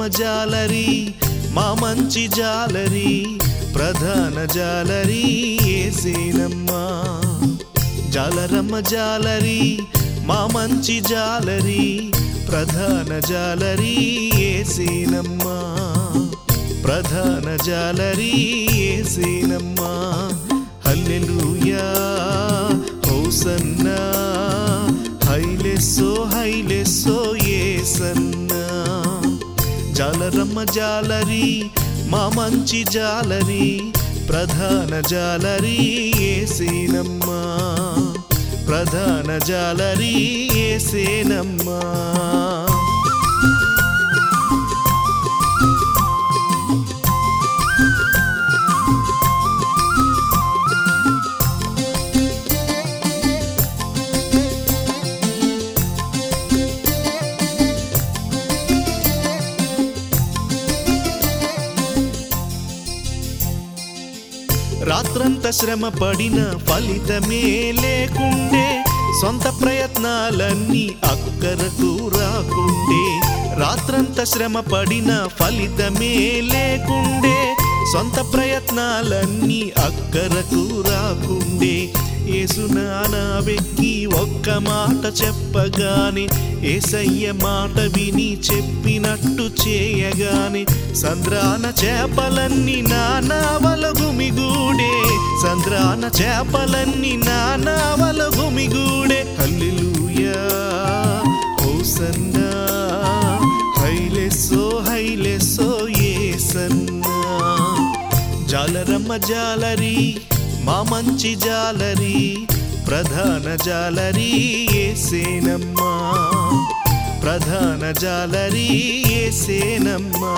జాలరి మా మంచి జాలరి ప్రధాన జాలరి ఏసేనమ్మా జాలరమ్మ జాలరి మా మంచి జాలరి ప్రధాన జాలరి ఏసేనమ్మా ప్రధాన జాలరి ఏసేనమ్మా హల్లెలూయా హోసన్నా హైలెస్సో హైలెస్సో ఏసన్నా జాలరమ్మ జాలరి మా మంచి జాలరి ప్రధాన జాలరి ఏసేనమ్మా ప్రధాన జాలరి ఏసేనమ్మా రాత్రంత శ్రమ పడిన ఫలితమే లేకుండే సొంత ప్రయత్నాలన్నీ అక్కరకు రాకుండే రాత్రంత శ్రమ పడిన ఫలితమే లేకుండే సొంత ప్రయత్నాలన్నీ అక్కరకు రాకుండే ఏసునానా వెక్కి ఒక్క మాట చెప్పగానే ఏసయ్య మాట విని చెప్పినట్టు చేయగానే సంద్రాన చేపలన్నీ నానావల గుమిగూడే సంద్రాన చేపలన్నీ నానావల గుమిగూడే హల్లెలూయా హోసన్నా హైలెస్సో హైలెస్సో ఏసన్నా జాలరమ్మ జాలరి మా మంచి జాలరి ప్రధాన జాలరి ఏసేనమ్మా ప్రధాన జాలరి ఏసేనమ్మా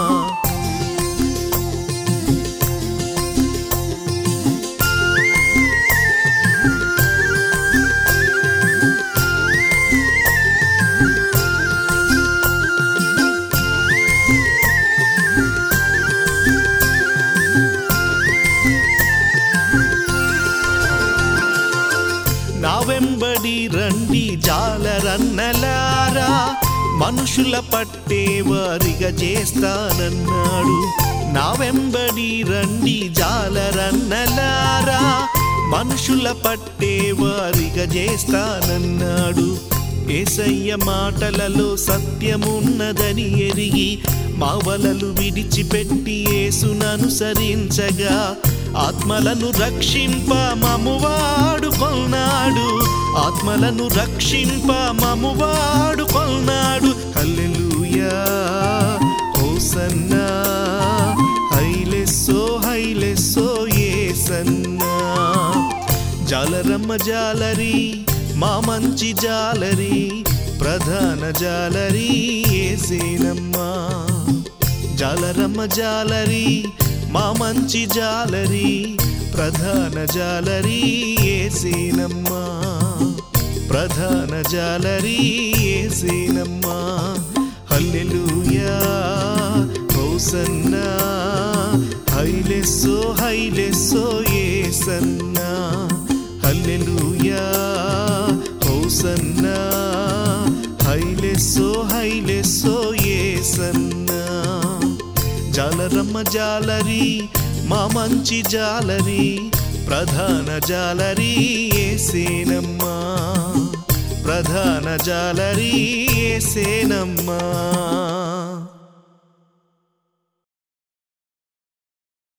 నా వెంబడి రండి జాలరన్నలారా మనుషుల పట్టే వారిగా చేస్తానన్నాడు నా వెంబడి రండి జాలరన్నలారా మనుషుల పట్టే వారిగా చేస్తానన్నాడు ఏసయ్య మాటలలో సత్యమున్నదని ఎరిగి మా వలలు విడిచిపెట్టి యేసుననుసరించగా ఆత్మలను రక్షింప మము వాడుకొన్నాడు ఆత్మలను రక్షింప మము వాడుకొన్నాడు హల్లెలూయా హోసన్నా హైలెస్సో హైలెస్సో ఏసన్నా జాలరమ్మ జాలరి మా మంచి జాలరి ప్రధాన జాలరి ఏసేనమ్మా జాలరమ్మ జాలరి మా మంచి జాలరి ప్రధాన జాలరి ఏసేనమ్మా ప్రధాన జాలరి ఏసేనమ్మా హల్లెలూయా హోసన్నా హైలెస్సో హైలెస్సో ఏసన్నా హల్లెలూయా హోసన్నా హైలెస్సో హైలెస్సో ఏసన్నా జాలరమ్మ జాలరి మా మంచి జాలరి ప్రధాన జాలరి ఏసేనమ్మా ప్రధాన జాలరి ఏసేనమ్మా